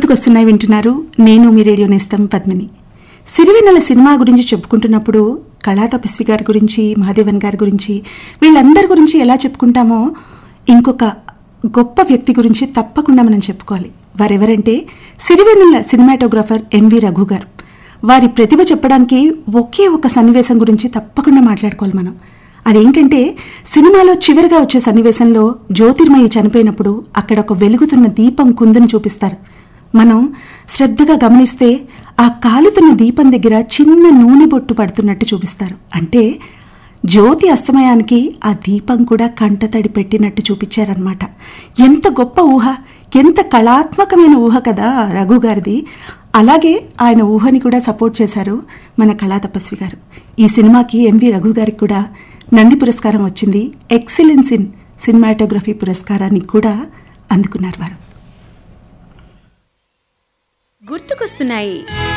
గుర్తుకొస్తున్నాయి వింటున్నారు నేను మీ రేడియో నేస్తం పద్మిని సిరివెన్నెల సినిమా గురించి చెప్పుకుంటున్నప్పుడు కళా తపస్వి గారి గురించి మహాదేవన్ గారి గురించి వీళ్ళందరి గురించి ఎలా చెప్పుకుంటామో ఇంకొక గొప్ప వ్యక్తి గురించి తప్పకుండా మనం చెప్పుకోవాలి వారెవరంటే సిరివెన్నెల సినిమాటోగ్రాఫర్ ఎంవి రఘు గారు వారి ప్రతిభ చెప్పడానికి ఒకే ఒక సన్నివేశం గురించి తప్పకుండా మాట్లాడుకోవాలి మనం అదేంటంటే సినిమాలో చివరిగా వచ్చే సన్నివేశంలో జ్యోతిర్మయి చనిపోయినప్పుడు అక్కడ ఒక వెలుగుతున్న దీపం కుందని చూపిస్తారు మనం శ్రద్ధగా గమనిస్తే ఆ కాలుతున్న దీపం దగ్గర చిన్న నూనె బొట్టు పడుతున్నట్టు చూపిస్తారు అంటే జ్యోతి అస్తమయానికి ఆ దీపం కూడా కంటతడి పెట్టినట్టు చూపించారనమాట ఎంత గొప్ప ఊహ ఎంత కళాత్మకమైన ఊహ కదా రఘు గారిది అలాగే ఆయన ఊహని కూడా సపోర్ట్ చేశారు మన కళా తపస్వి గారు ఈ సినిమాకి ఎంవి రఘు గారికి కూడా నంది పురస్కారం వచ్చింది ఎక్సలెన్స్ ఇన్ సినిమాటోగ్రఫీ పురస్కారాన్ని కూడా అందుకున్నారు వారు గుర్తుకొస్తున్నాయి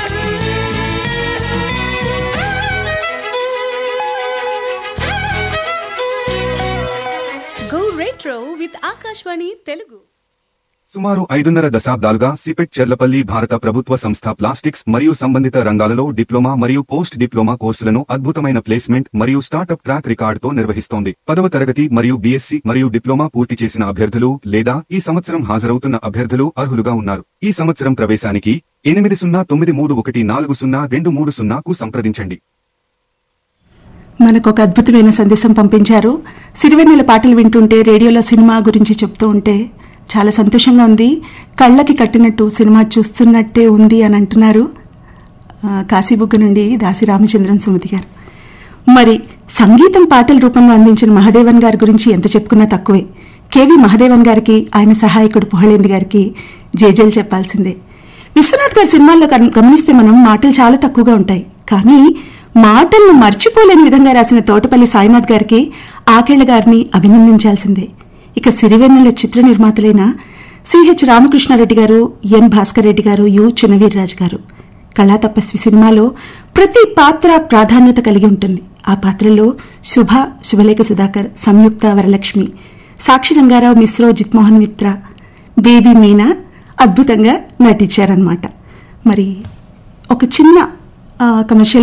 go retro with Akashvani Telugu సుమారు ఐదున్నర దశాబ్దాలుగా సిపెట్ చెర్లపల్లి భారత ప్రభుత్వ సంస్థ ప్లాస్టిక్స్ మరియు సంబంధిత రంగాలలో డిప్లొమా మరియు పోస్ట్ డిప్లొమా కోర్సులను అద్భుతమైన ప్లేస్మెంట్ మరియు స్టార్టప్ ట్రాక్ రికార్డుతో నిర్వహిస్తోంది పదవ తరగతి మరియు బీఎస్సీ మరియు డిప్లొమా పూర్తి చేసిన అభ్యర్థులు లేదా ఈ సంవత్సరం హాజరవుతున్న అభ్యర్థులు అర్హులుగా ఉన్నారు ఈ సంవత్సరం ప్రవేశానికి ఎనిమిది సున్నా తొమ్మిది మూడు ఒకటి నాలుగు సున్నా రెండు మూడు సున్నాకు సంప్రదించండి మనకు ఒక అద్భుతమైన సందేశం పంపించారు సిరివెన్నెల పాటలు వింటుంటే రేడియోలో సినిమా గురించి చెప్తూ ఉంటే చాలా సంతోషంగా ఉంది కళ్ళకి కట్టినట్టు సినిమా చూస్తున్నట్టే ఉంది అని అంటున్నారు ఆ, కాశీబుగ్గ నుండి దాసి రామచంద్రన్ సుమతి గారు మరి సంగీతం పాటల రూపంలో అందించిన మహాదేవన్ గారి గురించి ఎంత చెప్పుకున్నా తక్కువే కేవి మహాదేవన్ గారికి ఆయన సహాయకుడు పుహళేంది గారికి జేజేలు చెప్పాల్సిందే విశ్వనాథ్ గారి సినిమాల్లో గమ- గమనిస్తే మనం మాటలు చాలా తక్కువగా ఉంటాయి కానీ మాటలను మర్చిపోలేని విధంగా రాసిన తోటపల్లి సాయినాథ్ గారికి ఆకేళ్ల గారిని అభినందించాల్సిందే ఇక సిరివెన్నెల చిత్ర నిర్మాతలైన సిహెచ్ రామకృష్ణారెడ్డి గారు ఎన్ భాస్కర్ రెడ్డి గారు యు చిన్నవీర్రాజు గారు కళా తపస్వి సినిమాలో ప్రతి పాత్ర ప్రాధాన్యత కలిగి ఉంటుంది ఆ పాత్రలో శుభ శుభలేఖ సుధాకర్ సంయుక్త వరలక్ష్మి సాక్షి రంగారావు మిశ్రో జిత్మోహన్ మిత్ర బేబీ మీనా అద్భుతంగా నటించారనమాట మరి ఒక చిన్న కమర్షియల్